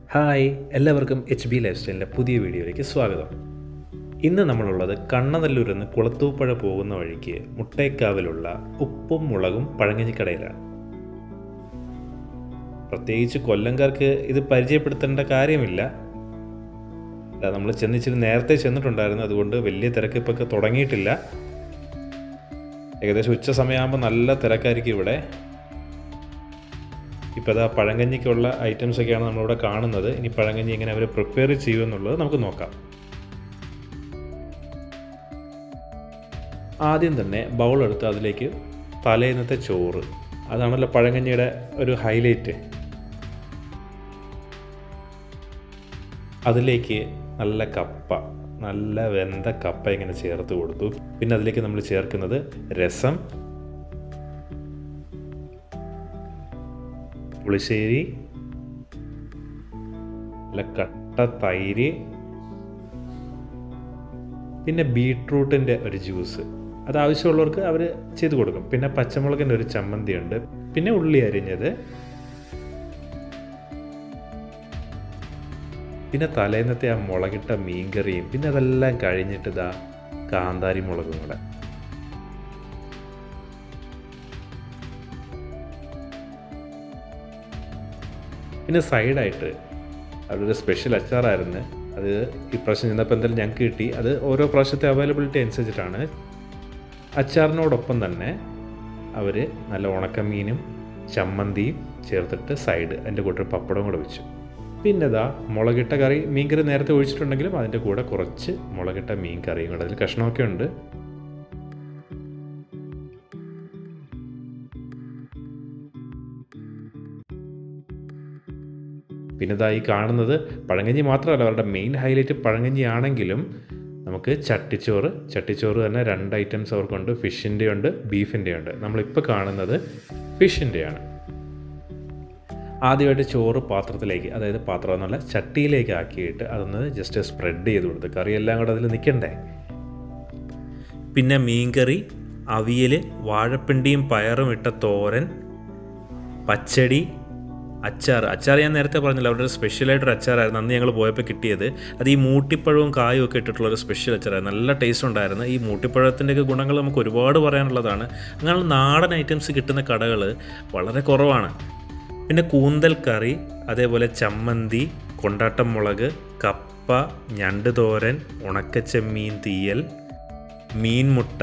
hi എല്ലാവർക്കും H B life സ്റ്റൈലിൻ്റെ പുതിയ വീഡിയോയിലേക്ക് സ്വാഗതം ഇന്ന് നമ്മളുള്ളത് കണ്ണനല്ലൂരിൽ നിന്ന് കുളത്തൂപ്പുഴ പോകുന്ന വഴിക്ക് മുട്ടേക്കാവിലുള്ള ഉപ്പും മുളകും പഴങ്ങഞ്ഞിക്കടയിലാണ് പ്രത്യേകിച്ച് കൊല്ലംകാർക്ക് ഇത് പരിചയപ്പെടുത്തേണ്ട കാര്യമില്ല നമ്മൾ ചെന്നിച്ചിരി നേരത്തെ ചെന്നിട്ടുണ്ടായിരുന്നു അതുകൊണ്ട് വലിയ തിരക്ക് ഇപ്പൊക്കെ തുടങ്ങിയിട്ടില്ല ഏകദേശം ഉച്ച സമയമാകുമ്പോൾ നല്ല തിരക്കായിരിക്കും ഇവിടെ ഇപ്പോൾ അതാ പഴങ്കഞ്ഞിക്കുള്ള ഐറ്റംസ് ഒക്കെയാണ് നമ്മളിവിടെ കാണുന്നത് ഇനി പഴങ്കഞ്ഞി എങ്ങനെ അവർ പ്രിപ്പയർ ചെയ്യുമെന്നുള്ളത് നമുക്ക് നോക്കാം ആദ്യം തന്നെ ബൗൾ എടുത്ത് അതിലേക്ക് തലേന്നത്തെ ചോറ് അതാണല്ലോ പഴങ്കഞ്ഞിയുടെ ഒരു ഹൈലൈറ്റ് അതിലേക്ക് നല്ല കപ്പ നല്ല വെന്ത കപ്പ ഇങ്ങനെ ചേർത്ത് കൊടുത്തു പിന്നെ അതിലേക്ക് നമ്മൾ ചേർക്കുന്നത് രസം പുളിശ്ശേരി നല്ല കട്ട തൈര് പിന്നെ ബീട്രൂട്ടിൻ്റെ ഒരു ജ്യൂസ് അത് ആവശ്യമുള്ളവർക്ക് അവർ ചെയ്തു കൊടുക്കും പിന്നെ പച്ചമുളകിൻ്റെ ഒരു ചമ്മന്തി ഉണ്ട് പിന്നെ ഉള്ളി അരിഞ്ഞത് പിന്നെ തലേന്നത്തെ ആ മുളകിട്ട മീൻകറിയും പിന്നെ അതെല്ലാം കഴിഞ്ഞിട്ട് ഇതാ കാന്താരി മുളകും കൂടെ പിന്നെ സൈഡായിട്ട് അവരൊരു സ്പെഷ്യൽ അച്ചാറായിരുന്നു അത് ഈ പ്രാവശ്യം ചെന്നപ്പോൾ എന്തായാലും ഞങ്ങൾക്ക് കിട്ടി അത് ഓരോ പ്രാവശ്യത്തെ അവൈലബിലിറ്റി അനുസരിച്ചിട്ടാണ് അച്ചാറിനോടൊപ്പം തന്നെ അവർ നല്ല ഉണക്കമീനും ചമ്മന്തിയും ചേർത്തിട്ട് സൈഡ് അതിൻ്റെ കൂടെ ഒരു പപ്പടവും കൂടെ വെച്ചു പിന്നെ ഇതാ മുളകിട്ട കറി മീൻ കറി നേരത്തെ ഒഴിച്ചിട്ടുണ്ടെങ്കിലും അതിൻ്റെ കൂടെ കുറച്ച് മുളകിട്ട മീൻ കറിയും കൂടെ അതിൽ കഷ്ണമൊക്കെ ഉണ്ട് പിന്നെ ഇതാ ഈ കാണുന്നത് പഴങ്കഞ്ഞി മാത്രമല്ല അവരുടെ മെയിൻ ഹൈലൈറ്റ് പഴങ്കഞ്ഞി ആണെങ്കിലും നമുക്ക് ചട്ടിച്ചോറ് ചട്ടിച്ചോറ് തന്നെ രണ്ട് ഐറ്റംസ് അവർക്കുണ്ട് ഫിഷിൻ്റെ ഉണ്ട് ബീഫിൻ്റെ ഉണ്ട് നമ്മളിപ്പോൾ കാണുന്നത് ഫിഷിൻ്റെയാണ് ആദ്യമായിട്ട് ചോറ് പാത്രത്തിലേക്ക് അതായത് പാത്രം എന്നല്ല ചട്ടിയിലേക്ക് ആക്കിയിട്ട് അതൊന്ന് ജസ്റ്റ് സ്പ്രെഡ് ചെയ്ത് കൊടുത്ത് കറിയെല്ലാം കൂടെ അതിൽ നിൽക്കണ്ടേ പിന്നെ മീൻകറി അവിയൽ വാഴപ്പിണ്ടിയും പയറും ഇട്ട തോരൻ പച്ചടി അച്ചാർ അച്ചാർ ഞാൻ നേരത്തെ പറഞ്ഞില്ല അവരുടെ സ്പെഷ്യലായിട്ടൊരു അച്ചാറായിരുന്നു അന്ന് ഞങ്ങൾ പോയപ്പോൾ കിട്ടിയത് അത് ഈ മൂട്ടിപ്പഴവും കായും ഒക്കെ ഇട്ടിട്ടുള്ള ഒരു സ്പെഷ്യൽ അച്ചാറായിരുന്നു നല്ല ടേസ്റ്റ് ഉണ്ടായിരുന്നു ഈ മൂട്ടിപ്പഴത്തിൻ്റെയൊക്കെ ഗുണങ്ങൾ നമുക്ക് ഒരുപാട് പറയാനുള്ളതാണ് അങ്ങനെ നാടൻ ഐറ്റംസ് കിട്ടുന്ന കടകൾ വളരെ കുറവാണ് പിന്നെ കൂന്തൽ കറി അതേപോലെ ചമ്മന്തി കൊണ്ടാട്ടം മുളക് കപ്പ ഞണ്ട് തോരൻ ഉണക്കച്ചെമ്മീൻ തീയൽ മീൻ മുട്ട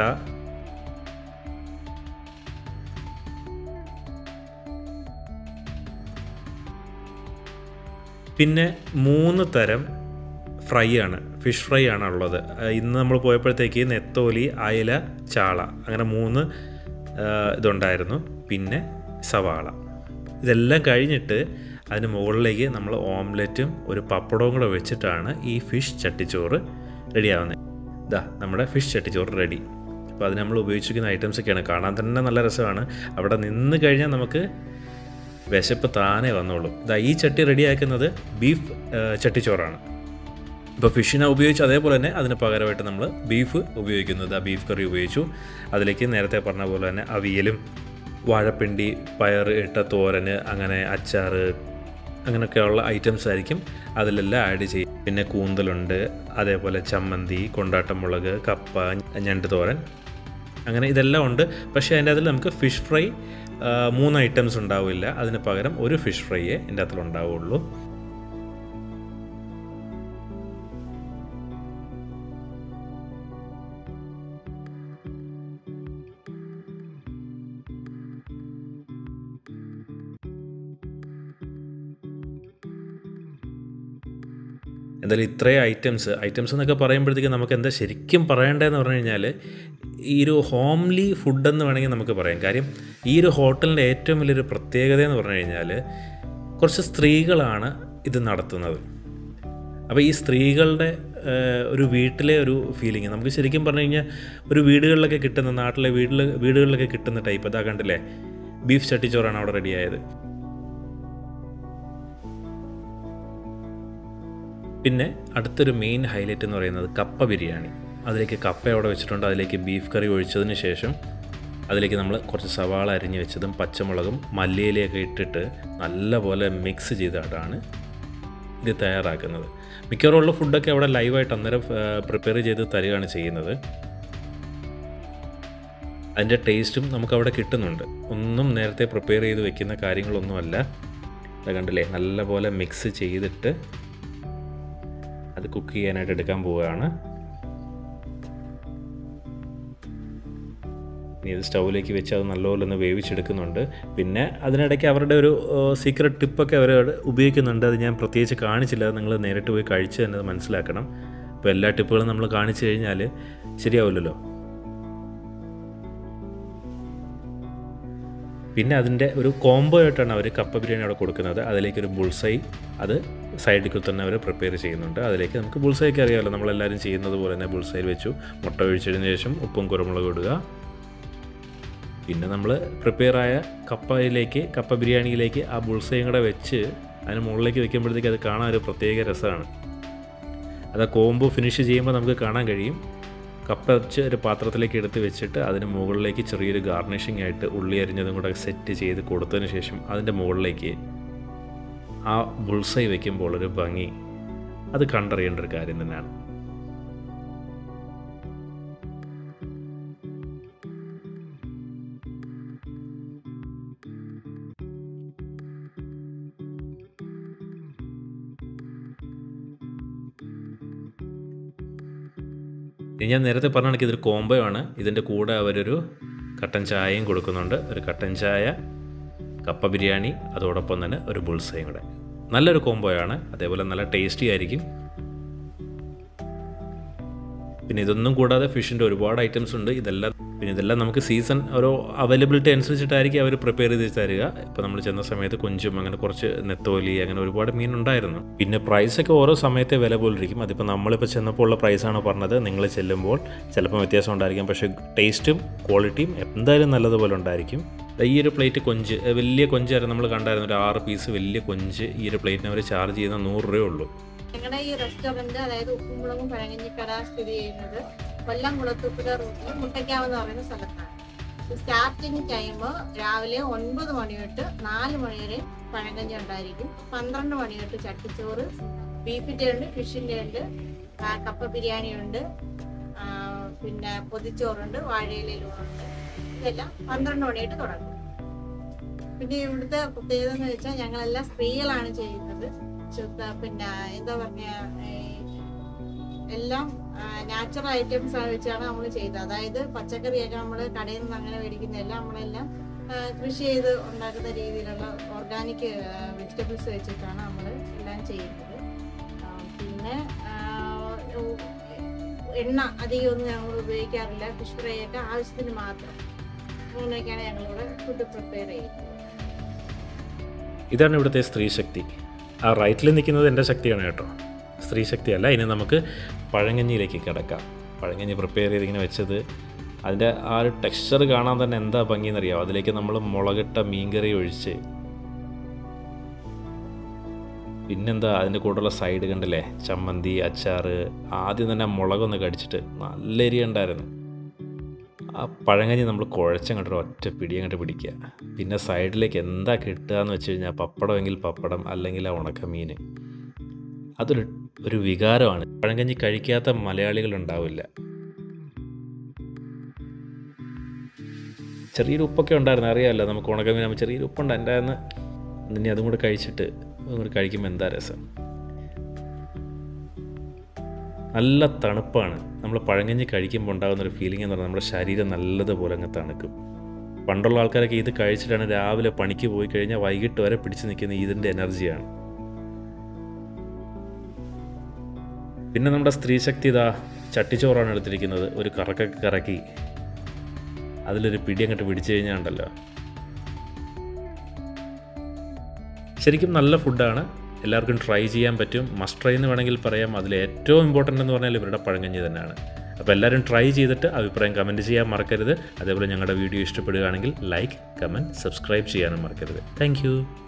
പിന്നെ മൂന്ന് തരം ഫ്രൈ ആണ് ഫിഷ് ഫ്രൈ ആണ് ഉള്ളത് ഇന്ന് നമ്മൾ പോയപ്പോഴത്തേക്ക് നെത്തോലി അയല ചാള അങ്ങനെ മൂന്ന് ഇതുണ്ടായിരുന്നു പിന്നെ സവാള ഇതെല്ലാം കഴിഞ്ഞിട്ട് അതിന് മുകളിലേക്ക് നമ്മൾ ഓംലെറ്റും ഒരു പപ്പടവും കൂടെ വെച്ചിട്ടാണ് ഈ ഫിഷ് ചട്ടിച്ചോറ് റെഡിയാവുന്നത് ഇതാ നമ്മുടെ ഫിഷ് ചട്ടിച്ചോറ് റെഡി അപ്പോൾ അത് നമ്മൾ ഉപയോഗിച്ചിരിക്കുന്ന ഐറ്റംസ് ഒക്കെയാണ് കാണാൻ തന്നെ നല്ല രസമാണ് അവിടെ നിന്ന് കഴിഞ്ഞാൽ നമുക്ക് വിശപ്പ് താനേ വന്നോളും ഇതാ ഈ ചട്ടി റെഡിയാക്കുന്നത് ബീഫ് ചട്ടിച്ചോറാണ് ഇപ്പോൾ ഫിഷിനെ ഉപയോഗിച്ച് അതേപോലെ തന്നെ അതിന് പകരമായിട്ട് നമ്മൾ ബീഫ് ഉപയോഗിക്കുന്നത് ആ ബീഫ് കറി ഉപയോഗിച്ചു അതിലേക്ക് നേരത്തെ പറഞ്ഞ പോലെ തന്നെ അവിയലും വാഴപ്പിണ്ടി പയർ ഇട്ട തോരന് അങ്ങനെ അച്ചാർ അങ്ങനെയൊക്കെയുള്ള ഐറ്റംസ് ആയിരിക്കും അതിലെല്ലാം ആഡ് ചെയ്യും പിന്നെ കൂന്തലുണ്ട് അതേപോലെ ചമ്മന്തി കൊണ്ടാട്ടം മുളക് കപ്പ ഞണ്ട് തോരൻ അങ്ങനെ ഇതെല്ലാം ഉണ്ട് പക്ഷേ അതിൻ്റെ അതിൽ നമുക്ക് ഫിഷ് ഫ്രൈ മൂന്ന് ഐറ്റംസ് ഉണ്ടാവില്ല അതിന് പകരം ഒരു ഫിഷ് ഫ്രൈയേ എൻ്റെ അതിൽ ഉണ്ടാവുള്ളൂ എന്തായാലും ഇത്രയും ഐറ്റംസ് ഐറ്റംസ് എന്നൊക്കെ പറയുമ്പോഴത്തേക്കും നമുക്ക് എന്താ ശരിക്കും പറയേണ്ടതെന്ന് പറഞ്ഞു കഴിഞ്ഞാൽ ഈ ഒരു ഹോംലി ഫുഡെന്ന് വേണമെങ്കിൽ നമുക്ക് പറയാം കാര്യം ഈ ഒരു ഹോട്ടലിൻ്റെ ഏറ്റവും വലിയൊരു പ്രത്യേകത എന്ന് പറഞ്ഞു കഴിഞ്ഞാൽ കുറച്ച് സ്ത്രീകളാണ് ഇത് നടത്തുന്നത് അപ്പോൾ ഈ സ്ത്രീകളുടെ ഒരു വീട്ടിലെ ഒരു ഫീലിംഗ് നമുക്ക് ശരിക്കും പറഞ്ഞു കഴിഞ്ഞാൽ ഒരു വീടുകളിലൊക്കെ കിട്ടുന്ന നാട്ടിലെ വീട്ടിൽ വീടുകളിലൊക്കെ കിട്ടുന്ന ടൈപ്പ് അതാ കണ്ടില്ലേ ബീഫ് ചട്ടിച്ചോറാണ് അവിടെ റെഡിയായത് പിന്നെ അടുത്തൊരു മെയിൻ ഹൈലൈറ്റ് എന്ന് പറയുന്നത് കപ്പ ബിരിയാണി അതിലേക്ക് കപ്പ അവിടെ വെച്ചിട്ടുണ്ട് അതിലേക്ക് ബീഫ് കറി ഒഴിച്ചതിന് ശേഷം അതിലേക്ക് നമ്മൾ കുറച്ച് സവാള അരിഞ്ഞ് വെച്ചതും പച്ചമുളകും മല്ലിയിലയൊക്കെ ഇട്ടിട്ട് നല്ലപോലെ മിക്സ് ചെയ്തിട്ടാണ് ഇത് തയ്യാറാക്കുന്നത് മിക്കവാറും ഉള്ള ഫുഡൊക്കെ അവിടെ ലൈവായിട്ട് അന്നേരം പ്രിപ്പയർ ചെയ്ത് തരികയാണ് ചെയ്യുന്നത് അതിൻ്റെ ടേസ്റ്റും നമുക്കവിടെ കിട്ടുന്നുണ്ട് ഒന്നും നേരത്തെ പ്രിപ്പയർ ചെയ്ത് വെക്കുന്ന കാര്യങ്ങളൊന്നുമല്ല അത് കണ്ടില്ലേ നല്ലപോലെ മിക്സ് ചെയ്തിട്ട് അത് കുക്ക് ചെയ്യാനായിട്ട് എടുക്കാൻ പോവുകയാണ് ഇനി ഇത് സ്റ്റൗവിലേക്ക് വെച്ച് അത് നല്ലപോലെ ഒന്ന് വേവിച്ചെടുക്കുന്നുണ്ട് പിന്നെ അതിനിടയ്ക്ക് അവരുടെ ഒരു സീക്രട്ട് ടിപ്പൊക്കെ അവർ ഉപയോഗിക്കുന്നുണ്ട് അത് ഞാൻ പ്രത്യേകിച്ച് കാണിച്ചില്ല അത് നിങ്ങൾ നേരിട്ട് പോയി കഴിച്ച് തന്നെ അത് മനസ്സിലാക്കണം അപ്പോൾ എല്ലാ ടിപ്പുകളും നമ്മൾ കാണിച്ചു കഴിഞ്ഞാൽ ശരിയാവില്ലല്ലോ പിന്നെ അതിൻ്റെ ഒരു കോംബോ ആയിട്ടാണ് അവർ കപ്പ ബിരിയാണി അവിടെ കൊടുക്കുന്നത് അതിലേക്ക് ഒരു ബുൾസൈ അത് സൈഡിൽ തന്നെ അവർ പ്രിപ്പയർ ചെയ്യുന്നുണ്ട് അതിലേക്ക് നമുക്ക് ബുൾസൈക്ക് അറിയാമല്ലോ നമ്മളെല്ലാവരും ചെയ്യുന്നത് പോലെ തന്നെ ബുൾസൈയിൽ വെച്ചു മുട്ട ഒഴിച്ചതിന് ശേഷം ഉപ്പും കുരുമുളകും ഇടുക പിന്നെ നമ്മൾ പ്രിപ്പയർ ആയ കപ്പയിലേക്ക് കപ്പ ബിരിയാണിയിലേക്ക് ആ ബുൾസയും കൂടെ വെച്ച് അതിന് മുകളിലേക്ക് വെക്കുമ്പോഴത്തേക്ക് അത് കാണാൻ ഒരു പ്രത്യേക രസമാണ് അത് ആ കോംബോ ഫിനിഷ് ചെയ്യുമ്പോൾ നമുക്ക് കാണാൻ കഴിയും കപ്പ വെച്ച് ഒരു പാത്രത്തിലേക്ക് എടുത്ത് വെച്ചിട്ട് അതിന് മുകളിലേക്ക് ചെറിയൊരു ഗാർണിഷിംഗ് ആയിട്ട് ഉള്ളി അരിഞ്ഞതും കൂടെ സെറ്റ് ചെയ്ത് കൊടുത്തതിന് ശേഷം അതിൻ്റെ മുകളിലേക്ക് ആ ബുൾസൈ വെക്കുമ്പോൾ ഒരു ഭംഗി അത് കണ്ടറിയേണ്ട ഒരു കാര്യം തന്നെയാണ് ഇനി ഞാൻ നേരത്തെ പറഞ്ഞ കണക്ക് ഇതൊരു കോംബോ ആണ് ഇതിൻ്റെ കൂടെ അവരൊരു കട്ടൻ ചായയും കൊടുക്കുന്നുണ്ട് ഒരു കട്ടൻ ചായ കപ്പ ബിരിയാണി അതോടൊപ്പം തന്നെ ഒരു ബുൾസയും കൂടെ നല്ലൊരു കോംബോയാണ് അതേപോലെ നല്ല ടേസ്റ്റി ആയിരിക്കും പിന്നെ ഇതൊന്നും കൂടാതെ ഫിഷിൻ്റെ ഒരുപാട് ഐറ്റംസ് ഉണ്ട് ഇതെല്ലാം പിന്നെ ഇതെല്ലാം നമുക്ക് സീസൺ ഓരോ അവൈലബിലിറ്റി അനുസരിച്ചിട്ടായിരിക്കും അവർ പ്രിപ്പയർ ചെയ്ത് തരിക ഇപ്പോൾ നമ്മൾ ചെന്ന സമയത്ത് കൊഞ്ചും അങ്ങനെ കുറച്ച് നെത്തോലി അങ്ങനെ ഒരുപാട് മീൻ ഉണ്ടായിരുന്നു പിന്നെ പ്രൈസൊക്കെ ഓരോ സമയത്തെ വില പോലിരിക്കും അതിപ്പോൾ നമ്മളിപ്പോൾ ചെന്നപ്പോൾ ഉള്ള പ്രൈസാണ് പറഞ്ഞത് നിങ്ങൾ ചെല്ലുമ്പോൾ ചിലപ്പോൾ വ്യത്യാസം ഉണ്ടായിരിക്കും പക്ഷേ ടേസ്റ്റും ക്വാളിറ്റിയും എന്തായാലും നല്ലതുപോലെ ഉണ്ടായിരിക്കും ഈ ഒരു പ്ലേറ്റ് കൊഞ്ച് വലിയ കൊഞ്ചായിരുന്നു നമ്മൾ കണ്ടായിരുന്നു ഒരു ആറ് പീസ് വലിയ കൊഞ്ച് ഈ ഒരു പ്ലേറ്റിന് അവർ ചാർജ് ചെയ്യുന്ന നൂറ് രൂപയേ ഉള്ളൂ ഞങ്ങളുടെ ഈ റെസ്റ്റോറന്റ് അതായത് ഉപ്പുമുളകും പഴങ്ങഞ്ഞിക്കട സ്ഥിതി ചെയ്യുന്നത് കൊല്ലം കുളത്തൂപ്പുഴ റൂട്ടിൽ മുട്ടയ്ക്കാവ് എന്ന് പറയുന്ന സ്ഥലത്താണ് സ്റ്റാർട്ടിങ് ടൈം രാവിലെ ഒൻപത് മണി തൊട്ട് നാല് മണി വരെ പഴങ്കഞ്ഞി ഉണ്ടായിരിക്കും പന്ത്രണ്ട് മണി തൊട്ട് ചട്ടിച്ചോറ് ബീഫിൻ്റെ ഉണ്ട് ഫിഷിൻ്റെ ഉണ്ട് ആ, കപ്പ ബിരിയാണി ഉണ്ട് ആ, പിന്നെ പൊതിച്ചോറുണ്ട് വാഴയിലൂറുണ്ട് ഇതെല്ലാം പന്ത്രണ്ട് മണിയായിട്ട് തുടങ്ങും പിന്നെ ഇവിടുത്തെ പ്രത്യേകത എന്ന് വെച്ചാൽ ഞങ്ങളെല്ലാം സ്ത്രീകളാണ് ചെയ്യുന്നത് ശുദ്ധ പിന്നെ എന്താ പറഞ്ഞ എല്ലാം നാച്ചുറൽ ഐറ്റംസ് വെച്ചാണ് നമ്മൾ ചെയ്തത് അതായത് പച്ചക്കറിയൊക്കെ നമ്മൾ കടയിൽ നിന്ന് അങ്ങനെ മേടിക്കുന്നതെല്ലാം നമ്മളെല്ലാം ആ, കൃഷി ചെയ്ത് ഉണ്ടാക്കുന്ന രീതിയിലുള്ള ഓർഗാനിക് വെജിറ്റബിൾസ് വെച്ചിട്ടാണ് നമ്മൾ എല്ലാം ചെയ്യുന്നത് ആ, പിന്നെ ആ, ഉ- എണ്ണ അധികമൊന്നും ഞങ്ങൾ ഉപയോഗിക്കാറില്ല ഫിഷ് ഫ്രൈ ഒക്കെ ആവശ്യത്തിന് മാത്രം അങ്ങനെയൊക്കെയാണ് ഞങ്ങളിവിടെ ഫുഡ് പ്രിപ്പയർ ചെയ്യുന്നത് ഇതാണ് ഇവിടുത്തെ സ്ത്രീ ശക്തി ആ റൈറ്റിൽ നിൽക്കുന്നത് എൻ്റെ ശക്തിയാണ് കേട്ടോ സ്ത്രീ ശക്തിയല്ല ഇനി നമുക്ക് പഴങ്കഞ്ഞിയിലേക്ക് കിടക്കാം പഴങ്കഞ്ഞി പ്രിപ്പയർ ചെയ്ത് ഇങ്ങനെ വെച്ചത് അതിൻ്റെ ആ ഒരു ടെക്സ്ചർ കാണാൻ തന്നെ എന്താ ഭംഗിയെന്നറിയാമോ അതിലേക്ക് നമ്മൾ മുളകിട്ട മീൻകറി ഒഴിച്ച് പിന്നെന്താ അതിൻ്റെ കൂടെയുള്ള സൈഡ് കണ്ടില്ലേ ചമ്മന്തി അച്ചാറ് ആദ്യം തന്നെ മുളകൊന്ന് കടിച്ചിട്ട് നല്ല എരി ഉണ്ടായിരുന്നു ആ പഴങ്കഞ്ഞി നമ്മൾ കുഴച്ചങ്ങോട്ട് ഒറ്റ പിടി അങ്ങോട്ട് പിടിക്കുക പിന്നെ സൈഡിലേക്ക് എന്താ കിട്ടുക എന്ന് വെച്ച് കഴിഞ്ഞാൽ പപ്പടമെങ്കിൽ പപ്പടം അല്ലെങ്കിൽ ആ ഉണക്കമീൻ അതൊരു ഒരു വികാരമാണ് പഴങ്കഞ്ഞി കഴിക്കാത്ത മലയാളികൾ ഉണ്ടാവില്ല ചെറിയൊരു ഉപ്പൊക്കെ ഉണ്ടായിരുന്നു അറിയാമല്ലോ നമുക്ക് ഉണക്കമീൻ ആകുമ്പോൾ ചെറിയൊരു ഉപ്പുണ്ട് എൻ്റെ എന്ന് ഇനി അതും കൂടെ കഴിച്ചിട്ട് അതും കൂടെ കഴിക്കുമ്പോൾ എന്താ രസം നല്ല തണുപ്പാണ് നമ്മൾ പഴങ്കഞ്ഞി കഴിക്കുമ്പോൾ ഉണ്ടാകുന്ന ഒരു ഫീലിംഗ് എന്ന് പറഞ്ഞാൽ നമ്മുടെ ശരീരം നല്ലതുപോലെ അങ്ങ് തണുക്കും പണ്ടുള്ള ആൾക്കാരൊക്കെ ഇത് കഴിച്ചിട്ടാണ് രാവിലെ പണിക്ക് പോയി കഴിഞ്ഞാൽ വൈകിട്ട് വരെ പിടിച്ചു നിൽക്കുന്ന ഇതിൻ്റെ എനർജിയാണ് പിന്നെ നമ്മുടെ സ്ത്രീ ശക്തി ഇതാ ചട്ടിച്ചോറാണ് എടുത്തിരിക്കുന്നത് ഒരു കറക്കൊക്കെ കറക്കി അതിലൊരു പിടി അങ്ങോട്ട് പിടിച്ചു കഴിഞ്ഞാൽ ഉണ്ടല്ലോ ശരിക്കും നല്ല ഫുഡാണ് എല്ലാവർക്കും ട്രൈ ചെയ്യാൻ പറ്റും മസ്റ്റ് ട്രൈ എന്ന് വേണമെങ്കിൽ പറയാം അതിൽ ഏറ്റവും ഇമ്പോർട്ടൻ്റ് എന്ന് പറഞ്ഞാൽ ഇവരുടെ പഴങ്കഞ്ഞി തന്നെയാണ് അപ്പോൾ എല്ലാവരും ട്രൈ ചെയ്തിട്ട് അഭിപ്രായം കമൻറ്റ് ചെയ്യാൻ മറക്കരുത് അതേപോലെ ഞങ്ങളുടെ വീഡിയോ ഇഷ്ടപ്പെടുകയാണെങ്കിൽ ലൈക്ക് കമൻറ്റ് സബ്സ്ക്രൈബ് ചെയ്യാനും മറക്കരുത് താങ്ക്